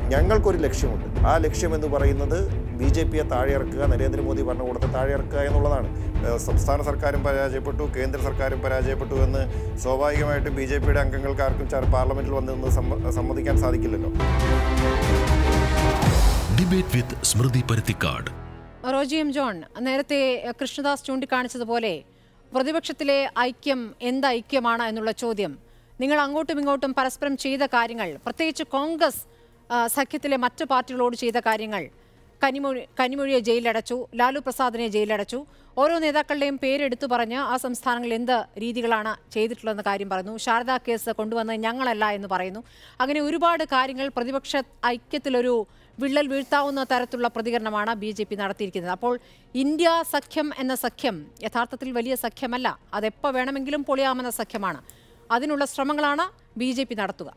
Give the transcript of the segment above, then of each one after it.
ഞങ്ങൾക്കൊരു ലക്ഷ്യമുണ്ട് ആ ലക്ഷ്യം എന്ന് പറയുന്നത് ബി ജെ പിയെ താഴെയിറക്കുക നരേന്ദ്രമോദി ഭരണകൂടത്തെ താഴെയിറക്കുക എന്നുള്ളതാണ് ഏഹ് സംസ്ഥാന സർക്കാരും പരാജയപ്പെട്ടു കേന്ദ്ര സർക്കാരും പരാജയപ്പെട്ടു എന്ന് സ്വാഭാവികമായിട്ടും ബി ജെ പിയുടെ അംഗങ്ങൾക്ക് ആർക്കും ചാർ പാർലമെന്റിൽ വന്ന് നിന്ന് സമ്മ- സമ്മതിക്കാൻ സാധിക്കില്ലല്ലോ debate with Smriti Paruthikkad Roji M John നേരത്തെ എഹ്, കൃഷ്ണദാസ് ചൂണ്ടിക്കാണിച്ചതുപോലെ പ്രതിപക്ഷത്തിലെ ഐക്യം എന്ത് ഐക്യമാണ് എന്നുള്ള ചോദ്യം നിങ്ങൾ അങ്ങോട്ടും ഇങ്ങോട്ടും പരസ്പരം ചെയ്ത കാര്യങ്ങൾ പ്രത്യേകിച്ച് കോൺഗ്രസ് ആ, സഖ്യത്തിലെ മറ്റു പാർട്ടികളോട് ചെയ്ത കാര്യങ്ങൾ കനിമൊഴി കനിമൊഴിയെ ജയിലിലടച്ചു ലാലു പ്രസാദിനെ ജയിലിലടച്ചു ഓരോ നേതാക്കളുടെയും പേരെടുത്തു പറഞ്ഞ് ആ സംസ്ഥാനങ്ങളിൽ എന്ത് രീതികളാണ് ചെയ്തിട്ടുള്ളതെന്ന കാര്യം പറയുന്നു ശാരദാ കേസ് കൊണ്ടുവന്നത് ഞങ്ങളല്ല എന്ന് പറയുന്നു അങ്ങനെ ഒരുപാട് കാര്യങ്ങൾ പ്രതിപക്ഷ ഐക്യത്തിലൊരു വിള്ളൽ വീഴ്ത്താവുന്ന തരത്തിലുള്ള പ്രതികരണമാണ് ബി ജെ പി നടത്തിയിരിക്കുന്നത് അപ്പോൾ ഇന്ത്യ സഖ്യം എന്ന സഖ്യം യഥാർത്ഥത്തിൽ വലിയ സഖ്യമല്ല അതെപ്പോൾ വേണമെങ്കിലും പൊളിയാമെന്ന സഖ്യമാണ് അതിനുള്ള ശ്രമങ്ങളാണ് ബി ജെ പി നടത്തുക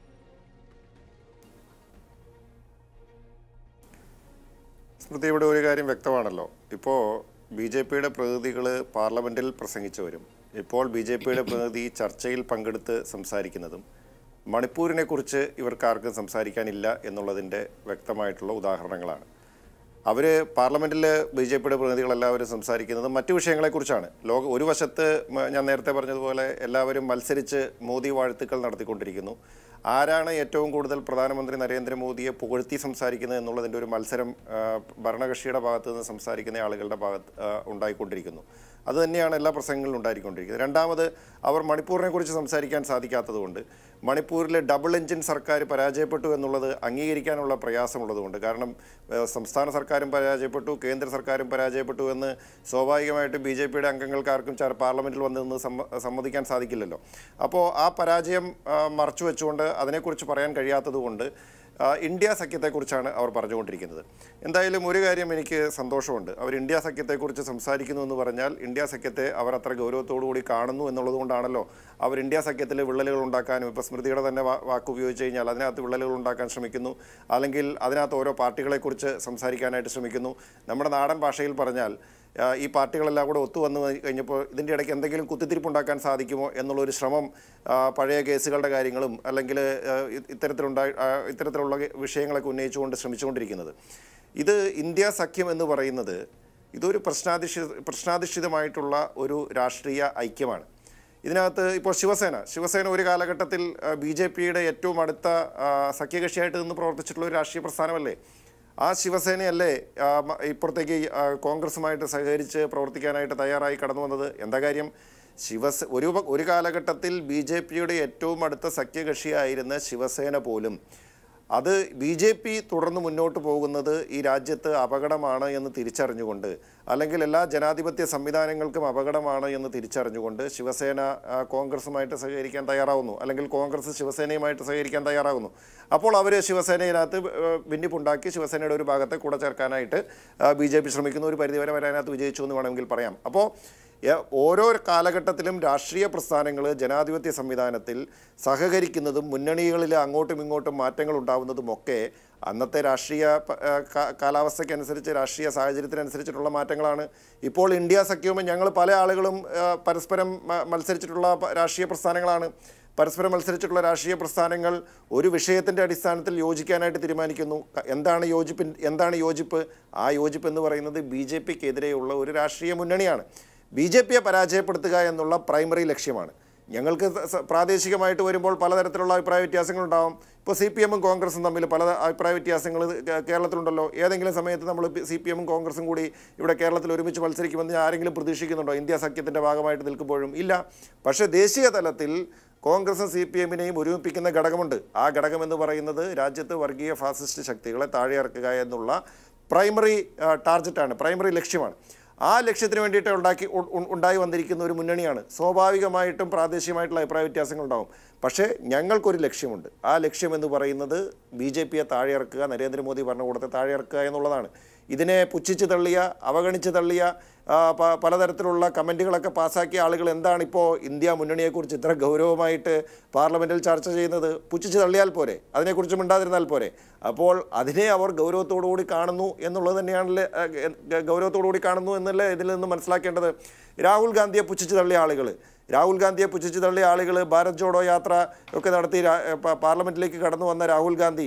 സ്മൃതി ഇവിടെ ഒരു കാര്യം വ്യക്തമാണല്ലോ ഇപ്പോൾ ബി ജെ പിയുടെ പ്രതിനിധികൾ പാർലമെൻറ്റിൽ പ്രസംഗിച്ചവരും ഇപ്പോൾ ബി ജെ പിയുടെ പ്രതിനിധി ചർച്ചയിൽ പങ്കെടുത്ത് സംസാരിക്കുന്നതും മണിപ്പൂരിനെ കുറിച്ച് ഇവർക്കാർക്കും സംസാരിക്കാനില്ല എന്നുള്ളതിൻ്റെ വ്യക്തമായിട്ടുള്ള ഉദാഹരണങ്ങളാണ് അവർ പാർലമെൻറ്റിൽ ബി ജെ പിയുടെ പ്രതിനിധികളെല്ലാവരും സംസാരിക്കുന്നത് മറ്റു വിഷയങ്ങളെക്കുറിച്ചാണ് ലോക ഒരു വശത്ത് മ- ഞാൻ നേരത്തെ പറഞ്ഞതുപോലെ എല്ലാവരും മത്സരിച്ച് മോദി വാഴ്ത്തുക്കൾ നടത്തിക്കൊണ്ടിരിക്കുന്നു ആരാണ് ഏറ്റവും കൂടുതൽ പ്രധാനമന്ത്രി നരേന്ദ്രമോദിയെ പുകഴ്ത്തി സംസാരിക്കുന്നത് എന്നുള്ളതിൻ്റെ ഒരു മത്സരം ആ, ഭരണകക്ഷിയുടെ ഭാഗത്ത് നിന്ന് സംസാരിക്കുന്ന ആളുകളുടെ ഭാഗത്ത് ആ, ഉണ്ടായിക്കൊണ്ടിരിക്കുന്നു അത് തന്നെയാണ് എല്ലാ പ്രസംഗങ്ങളിലും ഉണ്ടായിക്കൊണ്ടിരിക്കുന്നത് രണ്ടാമത് അവർ മണിപ്പൂരിനെ കുറിച്ച് സംസാരിക്കാൻ സാധിക്കാത്തതുകൊണ്ട് മണിപ്പൂരിലെ ഡബിൾ എഞ്ചിൻ സർക്കാർ പരാജയപ്പെട്ടു എന്നുള്ളത് അംഗീകരിക്കാനുള്ള പ്രയാസമുള്ളതുകൊണ്ട് കാരണം ഏഹ്, സംസ്ഥാന സർക്കാരും പരാജയപ്പെട്ടു കേന്ദ്ര സർക്കാരും പരാജയപ്പെട്ടു എന്ന് സ്വാഭാവികമായിട്ടും ബി ജെ പിയുടെ അംഗങ്ങൾക്കാർക്കും ചാർ പാർലമെൻറ്റിൽ വന്ന് നിന്ന് സമ്മ സമ്മതിക്കാൻ സാധിക്കില്ലല്ലോ അപ്പോൾ ആ പരാജയം ആ, മറച്ചു വെച്ചുകൊണ്ട് അതിനെക്കുറിച്ച് പറയാൻ കഴിയാത്തതുകൊണ്ട് ആ, ഇന്ത്യ സഖ്യത്തെക്കുറിച്ചാണ് അവർ പറഞ്ഞുകൊണ്ടിരിക്കുന്നത് എന്തായാലും ഒരു കാര്യം എനിക്ക് സന്തോഷമുണ്ട് അവർ ഇന്ത്യ സഖ്യത്തെക്കുറിച്ച് സംസാരിക്കുന്നു എന്ന് പറഞ്ഞാൽ ഇന്ത്യ സഖ്യത്തെ അവർ അത്ര ഗൗരവത്തോടു കൂടി കാണുന്നു എന്നുള്ളത് കൊണ്ടാണല്ലോ അവർ ഇന്ത്യ സഖ്യത്തിൽ വിള്ളലുകൾ ഉണ്ടാക്കാനും ഇപ്പോൾ സ്മൃതിയുടെ തന്നെ വാ- വാക്ക് ഉപയോഗിച്ച് കഴിഞ്ഞാൽ അതിനകത്ത് വിള്ളലുകൾ ഉണ്ടാക്കാൻ ശ്രമിക്കുന്നു അല്ലെങ്കിൽ അതിനകത്ത് ഓരോ പാർട്ടികളെക്കുറിച്ച് സംസാരിക്കാനായിട്ട് ശ്രമിക്കുന്നു നമ്മുടെ നാടൻ ഭാഷയിൽ പറഞ്ഞാൽ ആ, ഈ പാർട്ടികളെല്ലാം കൂടെ ഒത്തുവന്ന് കഴിഞ്ഞപ്പോൾ ഇതിൻ്റെ ഇടയ്ക്ക് എന്തെങ്കിലും കുത്തിത്തിരിപ്പുണ്ടാക്കാൻ സാധിക്കുമോ എന്നുള്ളൊരു ശ്രമം ആ, പഴയ കേസുകളുടെ കാര്യങ്ങളും അല്ലെങ്കിൽ ആ, ഇ- ഇത്തരത്തിലുണ്ടായി ആ, ഇത്തരത്തിലുള്ള വിഷയങ്ങളൊക്കെ ഉന്നയിച്ചുകൊണ്ട് ശ്രമിച്ചുകൊണ്ടിരിക്കുന്നത് ഇത് ഇന്ത്യ സഖ്യം എന്ന് പറയുന്നത് ഇതൊരു പ്രശ്നാധിഷ്ഠിത പ്രശ്നാധിഷ്ഠിതമായിട്ടുള്ള ഒരു രാഷ്ട്രീയ ഐക്യമാണ് ഇതിനകത്ത് ഇപ്പോൾ ശിവസേന ശിവസേന ഒരു കാലഘട്ടത്തിൽ ബി ജെ പിയുടെ ഏറ്റവും അടുത്ത ആ, സഖ്യകക്ഷിയായിട്ട് നിന്ന് പ്രവർത്തിച്ചിട്ടുള്ള ഒരു രാഷ്ട്രീയ പ്രസ്ഥാനമല്ലേ ആ ശിവസേനയല്ലേ ആ, മ- ഇപ്പുറത്തേക്ക് ഈ, ആ, കോൺഗ്രസുമായിട്ട് സഹകരിച്ച് പ്രവർത്തിക്കാനായിട്ട് തയ്യാറായി കടന്നു വന്നത് എന്താ കാര്യം ശിവസ ഒരു പ- ഒരു കാലഘട്ടത്തിൽ ബി ജെ പിയുടെ ഏറ്റവും അടുത്ത സഖ്യകക്ഷിയായിരുന്ന ശിവസേന പോലും അത് ബി ജെ പി തുടർന്ന് മുന്നോട്ട് പോകുന്നത് ഈ രാജ്യത്ത് അപകടമാണ് എന്ന് തിരിച്ചറിഞ്ഞുകൊണ്ട് അല്ലെങ്കിൽ എല്ലാ ജനാധിപത്യ സംവിധാനങ്ങൾക്കും അപകടമാണ് എന്ന് തിരിച്ചറിഞ്ഞുകൊണ്ട് ശിവസേന ആ, കോൺഗ്രസുമായിട്ട് സഹകരിക്കാൻ തയ്യാറാവുന്നു അല്ലെങ്കിൽ കോൺഗ്രസ് ശിവസേനയുമായിട്ട് സഹകരിക്കാൻ തയ്യാറാകുന്നു അപ്പോൾ അവർ ശിവസേനയിനകത്ത് ഏഹ്, ഭിന്നിപ്പുണ്ടാക്കി ശിവസേനയുടെ ഒരു ഭാഗത്തെ കൂടെ ചേർക്കാനായിട്ട് ബി ജെ പി ശ്രമിക്കുന്ന ഒരു പരിധിവരെ വരാനകത്ത് വിജയിച്ചു എന്ന് വേണമെങ്കിൽ പറയാം അപ്പോൾ ഏ- ഓരോ കാലഘട്ടത്തിലും രാഷ്ട്രീയ പ്രസ്ഥാനങ്ങൾ ജനാധിപത്യ സംവിധാനത്തിൽ സഹകരിക്കുന്നതും മുന്നണികളിൽ അങ്ങോട്ടും ഇങ്ങോട്ടും മാറ്റങ്ങൾ ഉണ്ടാവുന്നതുമൊക്കെ അന്നത്തെ രാഷ്ട്രീയ പ- ആ, കാ- കാലാവസ്ഥയ്ക്കനുസരിച്ച് രാഷ്ട്രീയ സാഹചര്യത്തിനനുസരിച്ചിട്ടുള്ള മാറ്റങ്ങളാണ് ഇപ്പോൾ ഇന്ത്യ സഖ്യവും ഞങ്ങൾ പല ആളുകളും ആ, പരസ്പരം മ- മത്സരിച്ചിട്ടുള്ള പ- രാഷ്ട്രീയ പ്രസ്ഥാനങ്ങളാണ് പരസ്പരം മത്സരിച്ചിട്ടുള്ള രാഷ്ട്രീയ പ്രസ്ഥാനങ്ങൾ ഒരു വിഷയത്തിൻ്റെ അടിസ്ഥാനത്തിൽ യോജിക്കാനായിട്ട് തീരുമാനിക്കുന്നു ക- എന്താണ് യോജിപ്പിൻ എന്താണ് യോജിപ്പ് ആ യോജിപ്പ് എന്ന് പറയുന്നത് ബി ജെ പിക്കെതിരെയുള്ള ഒരു രാഷ്ട്രീയ മുന്നണിയാണ് ബി ജെ പിയെ പരാജയപ്പെടുത്തുക എന്നുള്ള പ്രൈമറി ലക്ഷ്യമാണ് ഞങ്ങൾക്ക് സ- സ- പ്രാദേശികമായിട്ട് വരുമ്പോൾ പലതരത്തിലുള്ള അഭിപ്രായ വ്യത്യാസങ്ങളുണ്ടാവും ഇപ്പോൾ സി പി എമ്മും കോൺഗ്രസും തമ്മിൽ പല അഭിപ്രായ വ്യത്യാസങ്ങൾ കേ- കേരളത്തിലുണ്ടല്ലോ ഏതെങ്കിലും സമയത്ത് നമ്മൾ സി പി എമ്മും കോൺഗ്രസും കൂടി ഇവിടെ കേരളത്തിൽ ഒരുമിച്ച് മത്സരിക്കുമെന്ന് ആരെങ്കിലും പ്രതീക്ഷിക്കുന്നുണ്ടോ ഇന്ത്യ സഖ്യത്തിൻ്റെ ഭാഗമായിട്ട് നിൽക്കുമ്പോഴും ഇല്ല പക്ഷേ ദേശീയ തലത്തിൽ കോൺഗ്രസും സി പി എമ്മിനെയും ഒരുമിപ്പിക്കുന്ന ഘടകമുണ്ട് ആ ഘടകം എന്ന് പറയുന്നത് രാജ്യത്ത് വർഗീയ ഫാസിസ്റ്റ് ശക്തികളെ താഴെ ഇറക്കുക എന്നുള്ള പ്രൈമറി ടാർഗറ്റാണ് പ്രൈമറി ലക്ഷ്യമാണ് ആ ലക്ഷ്യത്തിന് വേണ്ടിയിട്ട് ഉണ്ടാക്കി ഉ- ഉ- ഉണ്ടായി വന്നിരിക്കുന്ന ഒരു മുന്നണിയാണ് സ്വാഭാവികമായിട്ടും പ്രാദേശികമായിട്ടുള്ള അഭിപ്രായ വ്യത്യാസങ്ങൾ ഉണ്ടാവും പക്ഷേ ഞങ്ങൾക്കൊരു ലക്ഷ്യമുണ്ട് ആ ലക്ഷ്യം എന്ന് പറയുന്നത് ബി ജെ പിയെ താഴെ ഇറക്കുക നരേന്ദ്രമോദി ഭരണകൂടത്തെ താഴെ ഇറക്കുക എന്നുള്ളതാണ് ഇതിനെ പുച്ഛിച്ച് തള്ളിയ അവഗണിച്ച് തള്ളിയ ആ, പ- പലതരത്തിലുള്ള കമൻറ്റുകളൊക്കെ പാസ്സാക്കിയ ആളുകൾ എന്താണ് ഇപ്പോൾ ഇന്ത്യ മുന്നണിയെക്കുറിച്ച് ഇത്ര ഗൗരവമായിട്ട് പാർലമെൻറ്റിൽ ചർച്ച ചെയ്യുന്നത് പുച്ഛിച്ച് തള്ളിയാൽ പോരെ അതിനെക്കുറിച്ച് മിണ്ടാതിരുന്നാൽ പോരെ അപ്പോൾ അതിനെ അവർ ഗൗരവത്തോടു കൂടി കാണുന്നു എന്നുള്ളത് തന്നെയാണല്ലേ ആ, ഗ- ഗൗരവത്തോടു കൂടി കാണുന്നു എന്നല്ലേ ഇതിൽ നിന്ന് മനസ്സിലാക്കേണ്ടത് രാഹുൽ ഗാന്ധിയെ പുച്ഛിച്ച് തള്ളിയ ആളുകൾ രാഹുൽ ഗാന്ധിയെ പുച്ഛിച്ച് തള്ളിയ ആളുകൾ ഭാരത് ജോഡോ യാത്ര ഒക്കെ നടത്തി രാ- പ- പാർലമെൻറ്റിലേക്ക് കടന്നു വന്ന രാഹുൽ ഗാന്ധി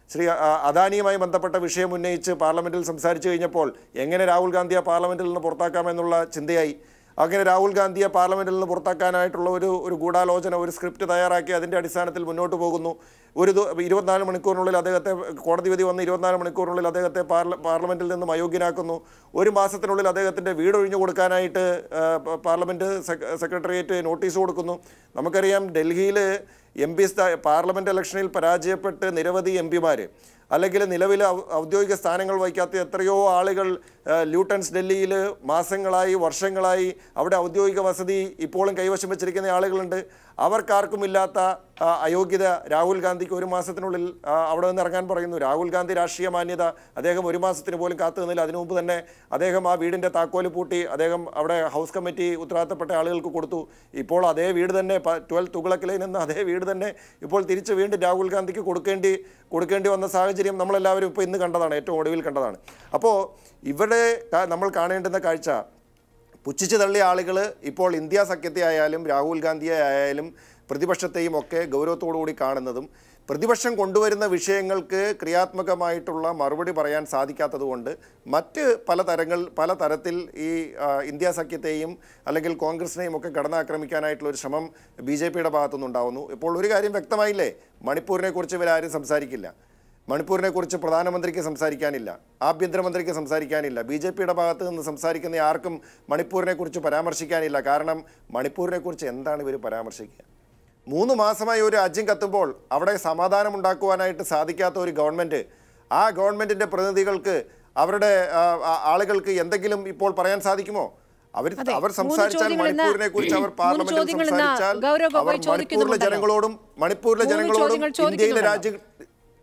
ശ്രീ ആ, അദാനിയുമായി ബന്ധപ്പെട്ട വിഷയം ഉന്നയിച്ച് പാർലമെന്റിൽ സംസാരിച്ചു കഴിഞ്ഞപ്പോൾ എങ്ങനെ രാഹുൽ ഗാന്ധിയെ പാർലമെന്റിൽ നിന്ന് പുറത്താക്കാമെന്നുള്ള ചിന്തയായി അങ്ങനെ രാഹുൽ ഗാന്ധിയെ പാർലമെന്റിൽ നിന്ന് പുറത്താക്കാനായിട്ടുള്ള ഒരു ഒരു ഗൂഢാലോചന ഒരു സ്ക്രിപ്റ്റ് തയ്യാറാക്കി അതിൻ്റെ അടിസ്ഥാനത്തിൽ മുന്നോട്ട് പോകുന്നു ഒരു ദു- ഇരുപത്തിനാല് മണിക്കൂറിനുള്ളിൽ അദ്ദേഹത്തെ കോടതി വിധി വന്ന് ഇരുപത്തിനാല് മണിക്കൂറിനുള്ളിൽ അദ്ദേഹത്തെ പാർല പാർലമെന്റിൽ നിന്നും അയോഗ്യനാക്കുന്നു ഒരു മാസത്തിനുള്ളിൽ അദ്ദേഹത്തിൻ്റെ വീട് ഒഴിഞ്ഞു കൊടുക്കാനായിട്ട് ആ, പ- പാർലമെന്റ് സെക്ര- സെക്രട്ടേറിയറ്റ് നോട്ടീസ് കൊടുക്കുന്നു നമുക്കറിയാം ഡൽഹിയിൽ എം പി പാർലമെന്റ് ഇലക്ഷനിൽ പരാജയപ്പെട്ട് നിരവധി എം പിമാർ അല്ലെങ്കിൽ നിലവിൽ ഔ- ഔദ്യോഗിക സ്ഥാനങ്ങൾ വഹിക്കാത്ത എത്രയോ ആളുകൾ ആ, ല്യൂട്ടൻസ് ഡൽഹിയിൽ മാസങ്ങളായി വർഷങ്ങളായി അവിടെ ഔദ്യോഗിക വസതി ഇപ്പോഴും കൈവശം വെച്ചിരിക്കുന്ന ആളുകളുണ്ട് അവർക്കാർക്കും ഇല്ലാത്ത ആ, അയോഗ്യത രാഹുൽ ഗാന്ധിക്ക് ഒരു മാസത്തിനുള്ളിൽ ആ, അവിടെ നിന്ന് ഇറങ്ങാൻ പറയുന്നു രാഹുൽ ഗാന്ധി രാഷ്ട്രീയ മാന്യത അദ്ദേഹം ഒരു മാസത്തിന് പോലും കാത്തു നിന്നില്ല അതിനു മുമ്പ് തന്നെ അദ്ദേഹം ആ വീടിൻ്റെ താക്കോല് പൂട്ടി അദ്ദേഹം അവിടെ ഹൗസ് കമ്മിറ്റി ഉത്തരവാദിത്തപ്പെട്ട ആളുകൾക്ക് കൊടുത്തു ഇപ്പോൾ അതേ വീട് തന്നെ ട്വൽത്ത് തുകളക്കിലയിൽ നിന്ന് അതേ വീട് തന്നെ ഇപ്പോൾ തിരിച്ച് വീണ്ടും രാഹുൽ ഗാന്ധിക്ക് കൊടുക്കേണ്ടി കൊടുക്കേണ്ടി വന്ന സാഹചര്യം നമ്മളെല്ലാവരും ഇപ്പോൾ ഇന്ന് കണ്ടതാണ് ഏറ്റവും ഒടുവിൽ കണ്ടതാണ് അപ്പോൾ ഇവിടെ കാ- നമ്മൾ കാണേണ്ടുന്ന കാഴ്ച പുച്ഛിച്ച് തള്ളിയ ആളുകൾ ഇപ്പോൾ ഇന്ത്യ സഖ്യത്തെ ആയാലും രാഹുൽ ഗാന്ധിയെ ആയാലും പ്രതിപക്ഷത്തെയും ഒക്കെ ഗൗരവത്തോടുകൂടി കാണുന്നതും പ്രതിപക്ഷം കൊണ്ടുവരുന്ന വിഷയങ്ങൾക്ക് ക്രിയാത്മകമായിട്ടുള്ള മറുപടി പറയാൻ സാധിക്കാത്തതുകൊണ്ട് മറ്റ് പല തരങ്ങൾ പല തരത്തിൽ ഈ ആ, ഇന്ത്യ സഖ്യത്തെയും അല്ലെങ്കിൽ കോൺഗ്രസിനെയും ഒക്കെ കടന്നാക്രമിക്കാനായിട്ടുള്ള ഒരു ശ്രമം ബി ജെ പിയുടെ ഭാഗത്തുനിന്നുണ്ടാവുന്നു ഇപ്പോൾ ഒരു കാര്യം വ്യക്തമായില്ലേ മണിപ്പൂരിനെ കുറിച്ച് ഇവരാരും സംസാരിക്കില്ല മണിപ്പൂരിനെ കുറിച്ച് പ്രധാനമന്ത്രിക്ക് സംസാരിക്കാനില്ല ആഭ്യന്തരമന്ത്രിക്ക് സംസാരിക്കാനില്ല ബി ജെ പിയുടെ ഭാഗത്ത് നിന്ന് സംസാരിക്കുന്ന ആർക്കും മണിപ്പൂരിനെ കുറിച്ച് പരാമർശിക്കാനില്ല കാരണം മണിപ്പൂരിനെ കുറിച്ച് എന്താണ് ഇവർ പരാമർശിക്കുക മൂന്ന് മാസമായി ഒരു രാജ്യം കത്തുമ്പോൾ അവിടെ സമാധാനം ഉണ്ടാക്കുവാനായിട്ട് സാധിക്കാത്ത ഒരു ഗവൺമെൻറ് ആ ഗവൺമെൻറ്റിൻ്റെ പ്രതിനിധികൾക്ക് അവരുടെ ആ, ആ, ആളുകൾക്ക് എന്തെങ്കിലും ഇപ്പോൾ പറയാൻ സാധിക്കുമോ അവർ അതെ, അവർ മൂന്ന് സംസാരിച്ചാൽ ചോദ്യങ്ങൾ ഇന്ന് മണിപ്പൂരിനെ കുറിച്ച് അവർ മൂന്ന് പാർലമെന്റിൽ ചോദ്യങ്ങൾ ഇന്ന് സംസാരിച്ചാൽ ഗൗരവ് അവർ ഗൊഗോയ് മണിപ്പൂരിലെ ചോദിക്കുന്നുണ്ടല്ലോ. ജനങ്ങളോടും മണിപ്പൂരിലെ മൂന്ന് ജനങ്ങളോടും ചോദ്യങ്ങൾ ഇന്ത്യയിലെ ചോദിക്കുന്നുണ്ടല്ലോ. രാജ്യ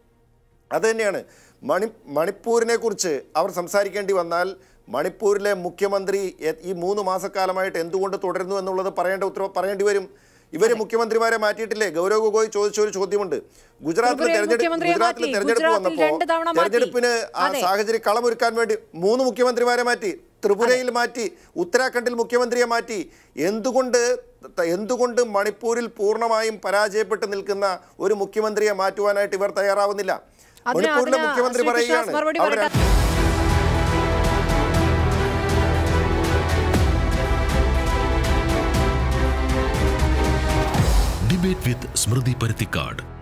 അത് തന്നെയാണ് മണി മണിപ്പൂരിനെ കുറിച്ച് അവർ സംസാരിക്കേണ്ടി വന്നാൽ മണിപ്പൂരിലെ മുഖ്യമന്ത്രി എ- ഈ മൂന്ന് മാസക്കാലമായിട്ട് എന്തുകൊണ്ട് തുടരുന്നു എന്നുള്ളത് പറയേണ്ട ഉത്തരവ് പറയേണ്ടി വരും ഇവര് മുഖ്യമന്ത്രിമാരെ മാറ്റിയിട്ടില്ലേ ഗൗരവ് ഗൊഗോയ് ചോദിച്ച ഒരു ചോദ്യമുണ്ട് ഗുജറാത്തിൽ ത്രിപുരയിൽ തെരഞ്ഞെടുപ്പ് മുഖ്യമന്ത്രിയെ ഗുജറാത്തിൽ മാറ്റി. തെരഞ്ഞെടുപ്പ് ഗുജറാത്തിൽ വന്നപ്പോൾ രണ്ട് തവണ മാറ്റി. തെരഞ്ഞെടുപ്പിന് ആ അതെ. സാഹചര്യം കളമൊരുക്കാൻ വേണ്ടി മൂന്ന് മുഖ്യമന്ത്രിമാരെ മാറ്റി ത്രിപുരയിൽ മാറ്റി ഉത്തരാഖണ്ഡിൽ മുഖ്യമന്ത്രിയെ മാറ്റി എന്തുകൊണ്ട് ത- എന്തുകൊണ്ട് മണിപ്പൂരിൽ പൂർണ്ണമായും പരാജയപ്പെട്ട് നിൽക്കുന്ന ഒരു മുഖ്യമന്ത്രിയെ മാറ്റുവാനായിട്ട് ഇവർ തയ്യാറാവുന്നില്ല അതിന് മണിപ്പൂരിലെ അതിന് മുഖ്യമന്ത്രി ശ്രീ കൃഷ്ണദാസ് പറയുകയാണ് മറുപടി അവർ പറയട്ടെ. Debate with Smriti Paruthikad